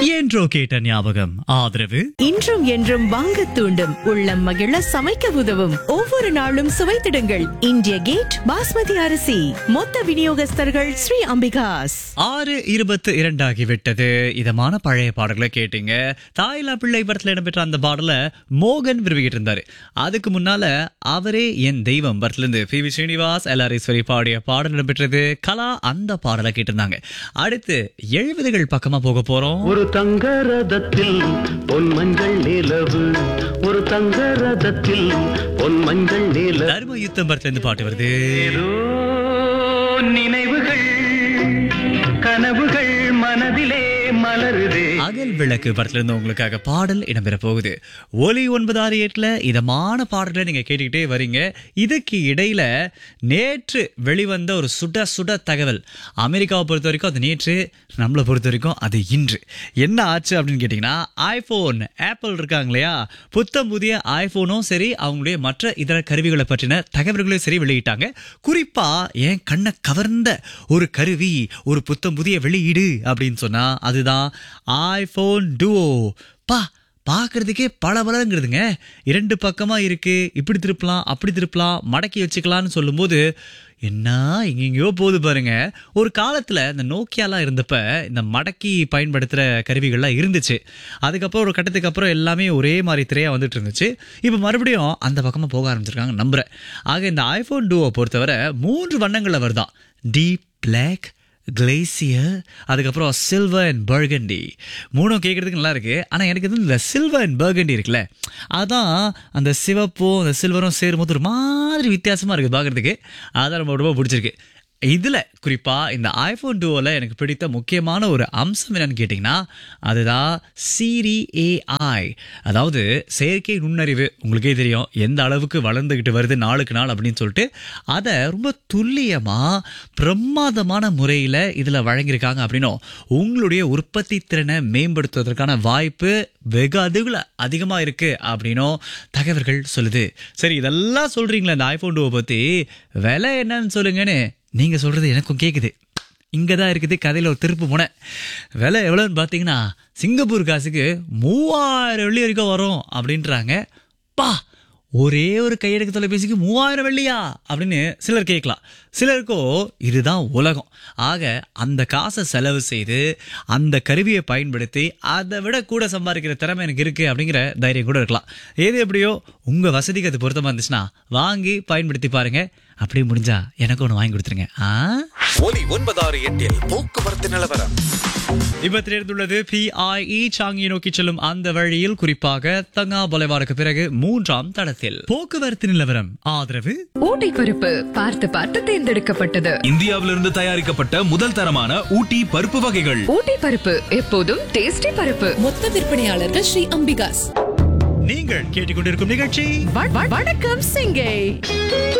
என்றோ கேட்ட ஞாபகம் ஆதரவு இன்றும் என்றும் வாங்க தூண்டும் உள்ளம் மகிழ சமைக்க உதவும் ஒவ்வொரு நாளும் சுவைத்திடுங்கள் இந்திய கேட் பாஸ்மதி அரிசி மொத்த விநியோகஸ்தர்கள் ஸ்ரீ அம்பிகாஸ் ஆறு இருபத்து இரண்டாகிவிட்டது இதமான பழைய பாடல்களை கேட்டீங்க தாயிலா பிள்ளை படத்துல இடம்பெற்ற அந்த பாடல மோகன் விரும்பிக்கிட்டு இருந்தாரு அதுக்கு முன்னால அவரே என் தெய்வம் படத்துல இருந்து பி வி ஸ்ரீனிவாஸ் எல்ஆர்ஈஸ்வரி பாடிய பாடல் இடம்பெற்றது கலா அந்த பாடலை கேட்டிருந்தாங்க அடுத்து எழுபதுகள் பக்கமா போக போறோம் ஒரு தங்க ரதத்தில் பொன் மஞ்சள் நிலவு ஒரு தங்க ரதத்தில் பொன் மஞ்சள் நிலவு தர்ம யுத்தம் படத்துல இருந்து பாட்டு வருது ஏதோ நினைவுகள் கனவுகள் மனதிலே மலருதே அகல் விளக்கு படத்துல இருந்து உங்களுக்காக பாடல் இடம்பெற போகுது ஒலி ஒன்பது ஆறு எட்டுல இதமான பாடல்களை நீங்க கேட்டுக்கிட்டே வரீங்க இதுக்கு இடையில நேற்று வெளிவந்த ஒரு சுட சுட தகவல் அமெரிக்காவை பொறுத்த வரைக்கும் அது நேற்று நம்மளை பொறுத்த வரைக்கும் அது இன்று என்ன ஆச்சு அப்படின்னு கேட்டிங்கன்னா ஐபோன் ஆப்பிள் இருக்காங்க இல்லையா புத்தம் புதிய ஐபோனும் சரி அவங்களுடைய மற்ற இதர கருவிகளை பற்றின தகவல்களையும் சரி வெளியிட்டாங்க குறிப்பா என் கண்ணை கவர்ந்த ஒரு கருவி ஒரு புத்தம் புதிய வெளியீடு அப்படின்னு சொன்னா அதுதான் ஐபோன் டுவோ பா பார்க்கறதுக்கே பளபளங்கிறதுங்க இரண்டு பக்கமா இருக்கு இப்படி திருப்பலாம் அப்படி திருப்பலாம் மடக்கி வச்சுக்கலாம்னு சொல்லும்போது என்ன எங்கெங்கயோ போகுது பாருங்க ஒரு காலத்துல இந்த நோக்கியாலாம் இருந்தப்ப இந்த மடக்கி பயன்படுத்துற கருவிகள்லாம் இருந்துச்சு அதுக்கப்புறம் ஒரு கட்டத்துக்கு அப்புறம் எல்லாமே ஒரே மாதிரி திரையா வந்துட்டு இருந்துச்சு இப்போ மறுபடியும் அந்த பக்கமா போக ஆரம்பிச்சிருக்காங்க நம்புறேன் ஆக இந்த ஐபோன் டூவை பொறுத்தவரை மூன்று வண்ணங்கள்ல வருதான் டீப் பிளாக் கிளேசியர் அதுக்கப்புறம் சில்வர் அண்ட் பர்கண்டி மூணும் கேட்குறதுக்கு நல்லா இருக்கு ஆனால் எனக்கு வந்து இந்த சில்வர் அண்ட் பர்கண்டி இருக்குல்ல அதான் அந்த சிவப்பும் அந்த சில்வரும் சேரும்போது ஒரு மாதிரி வித்தியாசமாக இருக்குது பார்க்குறதுக்கு அதான் ரொம்ப ரொம்ப பிடிச்சிருக்கு இதில் குறிப்பாக இந்த ஐஃபோன் டூவில் எனக்கு பிடித்த முக்கியமான ஒரு அம்சம் என்னன்னு கேட்டிங்கன்னா அதுதான் சிரி ஏஐ அதாவது செயற்கை நுண்ணறிவு உங்களுக்கே தெரியும் எந்த அளவுக்கு வளர்ந்துக்கிட்டு வருது நாளுக்கு நாள் அப்படின்னு சொல்லிட்டு அதை ரொம்ப துல்லியமாக பிரமாதமான முறையில் இதில் வழங்கியிருக்காங்க அப்படின்னும் உங்களுடைய உற்பத்தி திறனை மேம்படுத்துவதற்கான வாய்ப்பு வெகு அதிக அதிகமாக இருக்குது அப்படின்னும் தகவல்கள் சொல்லுது சரி இதெல்லாம் சொல்கிறீங்களே இந்த ஐஃபோன் டூவை பற்றி விலை என்னன்னு சொல்லுங்கன்னு நீங்கள் சொல்கிறது எனக்கும் கேட்குது இங்கே தான் இருக்குது கதையில் ஒரு திருப்பு முனை விலை எவ்வளோன்னு பார்த்தீங்கன்னா சிங்கப்பூர் காசுக்கு மூவாயிரம் வெள்ளி வரைக்கும் வரும் அப்படின்றாங்க பா ஒரே ஒரு கையெடுக்க தொலைபேசிக்கு மூவாயிரம் வெள்ளியா அப்படின்னு சிலர் கேட்கலாம் சிலருக்கோ இதுதான் உலகம் ஆக அந்த காசை செலவு செய்து அந்த கருவியை பயன்படுத்தி அதை விட கூட சம்பாதிக்கிற திறமை எனக்கு இருக்கு அப்படிங்கிற தைரியம் கூட இருக்கலாம் ஏது எப்படியோ உங்க வசதிக்கு அது பொருத்தமா இருந்துச்சுன்னா வாங்கி பயன்படுத்தி பாருங்க அப்படியே முடிஞ்சா எனக்கு ஒன்று வாங்கி கொடுத்துருங்க ஆ ஒலி ஒன்பதாறு எட்டில் போக்குவரத்து நிலவரம் விபத்தில் இருந்துள்ளது பிஐஇ சாங்கியை நோக்கி செல்லும் அந்த வழியில் குறிப்பாக தங்கா பொலைவாருக்கு பிறகு மூன்றாம் தடத்தில் போக்குவரத்து நிலவரம் ஆதரவு ஊட்டி பருப்பு பார்த்து பார்த்து தேர்ந்தெடுக்கப்பட்டது இந்தியாவிலிருந்து தயாரிக்கப்பட்ட முதல் தரமான ஊட்டி பருப்பு வகைகள் ஊட்டி பருப்பு எப்போதும் டேஸ்டி பருப்பு மொத்த விற்பனையாளர்கள் ஸ்ரீ அம்பிகாஸ் நீங்கள் கேட்டுக்கொண்டிருக்கும் நிகழ்ச்சி வணக்கம் சிங்கை